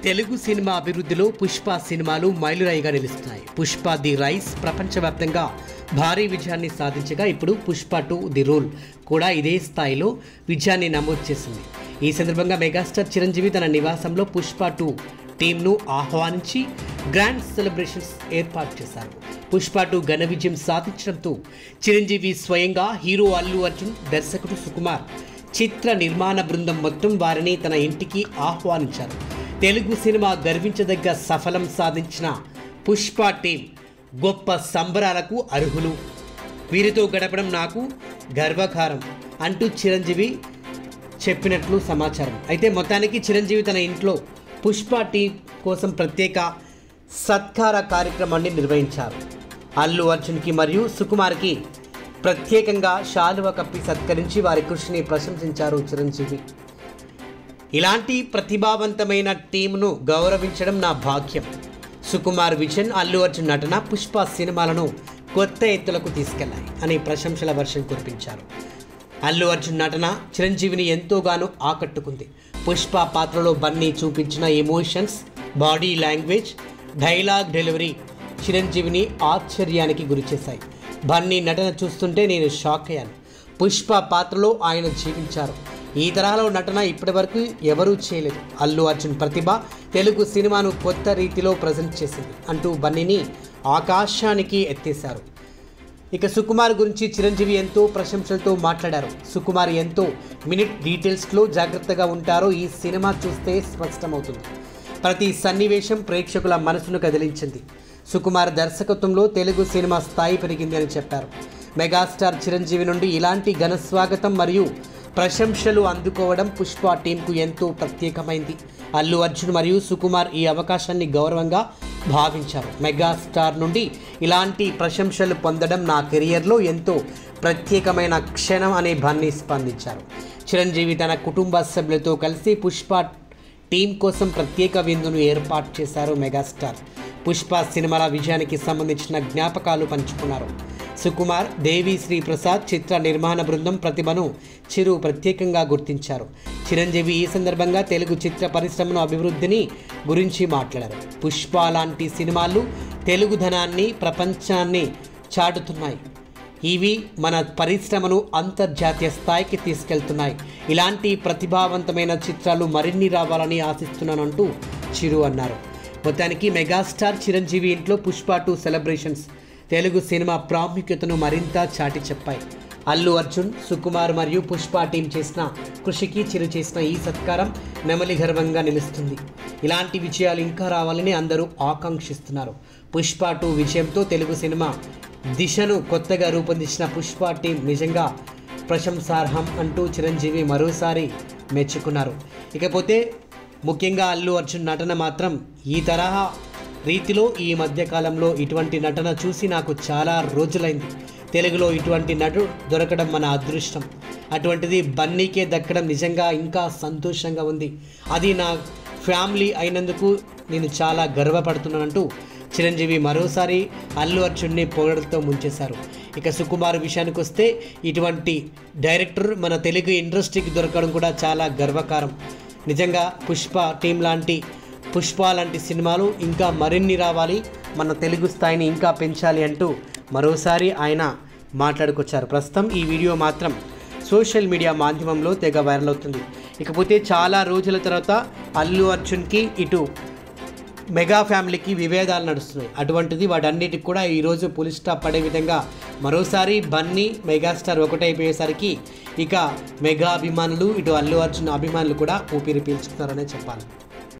Telugu cinema అభివృద్ధిలో పుష్ప సినిమాలు మైలురాయిగా నిలుస్తున్నాయి పుష్ప ది రైస్ ప్రపంచవ్యాప్తంగా భారీ విజయాన్ని సాధించగా ఇప్పుడు పుష్ప టు ది రూల్ కూడా ఇదే స్థాయిలో విజయాన్ని నమోదు చేసింది ఈ సందర్భంగా మెగాస్టార్ చిరంజీవి తన నివాసంలో పుష్ప టూ టీంను ఆహ్వానించి గ్రాండ్ సెలబ్రేషన్స్ ఏర్పాటు చేశారు పుష్ప టూ ఘన విజయం సాధించడంతో చిరంజీవి స్వయంగా హీరో అల్లు అర్జున్ దర్శకుడు సుకుమార్ చిత్ర నిర్మాణ బృందం మొత్తం వారిని తన ఇంటికి ఆహ్వానించారు తెలుగు సినిమా గర్వించదగ్గ సఫలం సాధించిన పుష్ప టీం గొప్ప సంబరాలకు అర్హులు వీరితో గడపడం నాకు గర్వకారం అంటూ చిరంజీవి చెప్పినట్లు సమాచారం అయితే మొత్తానికి చిరంజీవి తన ఇంట్లో పుష్ప టీం కోసం ప్రత్యేక సత్కార కార్యక్రమాన్ని నిర్వహించారు అల్లు అర్జున్కి మరియు సుకుమార్కి ప్రత్యేకంగా శాలువ కప్పి సత్కరించి వారి కృషిని ప్రశంసించారు చిరంజీవి ఇలాంటి ప్రతిభావంతమైన టీంను గౌరవించడం నా భాగ్యం సుకుమార్ విజన్ అల్లు అర్జున్ నటన పుష్ప సినిమాలను కొత్త ఎత్తులకు తీసుకెళ్లాయి అని ప్రశంసల వర్షం కురిపించారు అల్లు అర్జున్ నటన చిరంజీవిని ఎంతోగానో ఆకట్టుకుంది పుష్ప పాత్రలో బన్నీ చూపించిన emotions body language dialogue delivery చిరంజీవిని ఆశ్చర్యానికి గురిచేశాయి బన్నీ నటన చూస్తుంటే నేను షాక్ అయ్యాను పుష్ప పాత్రలో ఆయన జీవించారు ఈ తరహాలో నటన ఇప్పటివరకు ఎవరూ చేయలేదు అల్లు అర్జున్ ప్రతిభ తెలుగు సినిమాను కొత్త రీతిలో ప్రజెంట్ చేసింది అంటూ బన్నీని ఆకాశానికి ఎత్తేశారు ఇక సుకుమార్ గురించి చిరంజీవి ఎంతో ప్రశంసలతో మాట్లాడారు సుకుమార్ ఎంతో మినిట్ డీటెయిల్స్లో జాగ్రత్తగా ఉంటారో ఈ సినిమా చూస్తే స్పష్టమవుతుంది ప్రతి సన్నివేశం ప్రేక్షకుల మనసును కదిలించింది సుకుమార్ దర్శకత్వంలో తెలుగు సినిమా స్థాయి పెరిగింది అని చెప్పారు మెగాస్టార్ చిరంజీవి నుండి ఇలాంటి ఘన స్వాగతం మరియు ప్రశంసలు అందుకోవడం పుష్ప టీంకు ఎంతో ప్రత్యేకమైంది అల్లు అర్జున్ మరియు సుకుమార్ ఈ అవకాశాన్ని గౌరవంగా భావించారు మెగాస్టార్ నుండి ఇలాంటి ప్రశంసలు పొందడం నా కెరియర్లో ఎంతో ప్రత్యేకమైన క్షణం అనే బన్నీ స్పందించారు చిరంజీవి తన కుటుంబ సభ్యులతో కలిసి పుష్ప టీం కోసం ప్రత్యేక విందును ఏర్పాటు చేశారు మెగాస్టార్ పుష్ప సినిమాల విజయానికి సంబంధించిన జ్ఞాపకాలు పంచుకున్నారు సుకుమార్ దేవి శ్రీ ప్రసాద్ చిత్ర నిర్మాణ బృందం ప్రతిభను చిరు ప్రత్యేకంగా గుర్తించారు చిరంజీవి ఈ సందర్భంగా తెలుగు చిత్ర పరిశ్రమను అభివృద్ధిని గురించి మాట్లాడారు పుష్ప లాంటి సినిమాలు తెలుగుధనాన్ని ప్రపంచాన్ని చాటుతున్నాయి ఇవి మన పరిశ్రమను అంతర్జాతీయ స్థాయికి తీసుకెళ్తున్నాయి ఇలాంటి ప్రతిభావంతమైన చిత్రాలు మరిన్ని రావాలని ఆశిస్తున్నానంటూ చిరు అన్నారు మొత్తానికి మెగాస్టార్ చిరంజీవి ఇంట్లో Pushpa two celebrations Telugu cinema ప్రాముఖ్యతను మరింత చాటి చెప్పాయి అల్లు అర్జున్ సుకుమార్ మరియు పుష్ప టీం చేసిన కృషికి చిరు చేసిన ఈ సత్కారం నెమలి గర్వంగా నిలుస్తుంది ఇలాంటి విజయాలు ఇంకా రావాలని అందరూ ఆకాంక్షిస్తున్నారు పుష్ప టూ విజయంతో తెలుగు సినిమా దిశను కొత్తగా రూపొందించిన పుష్ప టీం నిజంగా ప్రశంసార్హం అంటూ చిరంజీవి మరోసారి మెచ్చుకున్నారు ఇకపోతే ముఖ్యంగా అల్లు అర్జున్ నటన మాత్రం ఈ తరహా రీతిలో ఈ మధ్యకాలంలో ఇటువంటి నటన చూసి నాకు చాలా రోజులైంది తెలుగులో ఇటువంటి నటు దొరకడం మన అదృష్టం అటువంటిది బన్నీకే దక్కడం నిజంగా ఇంకా సంతోషంగా ఉంది అది నా ఫ్యామిలీ అయినందుకు నేను చాలా గర్వపడుతున్నానంటూ చిరంజీవి మరోసారి అల్లు అర్జున్ని పొగడతో ముంచేశారు ఇక సుకుమార్ విషయానికి వస్తే ఇటువంటి డైరెక్టర్ మన తెలుగు ఇండస్ట్రీకి దొరకడం కూడా చాలా గర్వకారం నిజంగా పుష్ప టీం లాంటి పుష్ప లాంటి సినిమాలు ఇంకా మరిన్ని రావాలి మన తెలుగు స్థాయిని ఇంకా పెంచాలి అంటూ మరోసారి ఆయన మాట్లాడుకొచ్చారు ప్రస్తుతం ఈ వీడియో మాత్రం సోషల్ మీడియా మాధ్యమంలో తెగ వైరల్ అవుతుంది ఇకపోతే చాలా రోజుల తర్వాత అల్లు అర్జున్కి ఇటు మెగా ఫ్యామిలీకి విభేదాలు నడుస్తున్నాయి అటువంటిది వాటన్నిటికి కూడా ఈరోజు పులి స్టాప్ పడే విధంగా మరోసారి బన్నీ మెగాస్టార్ ఒకటైపోయేసరికి ఇక మెగా అభిమానులు ఇటు అల్లు అర్జున్ అభిమానులు కూడా ఊపిరి పీల్చుకున్నారనే చెప్పాలి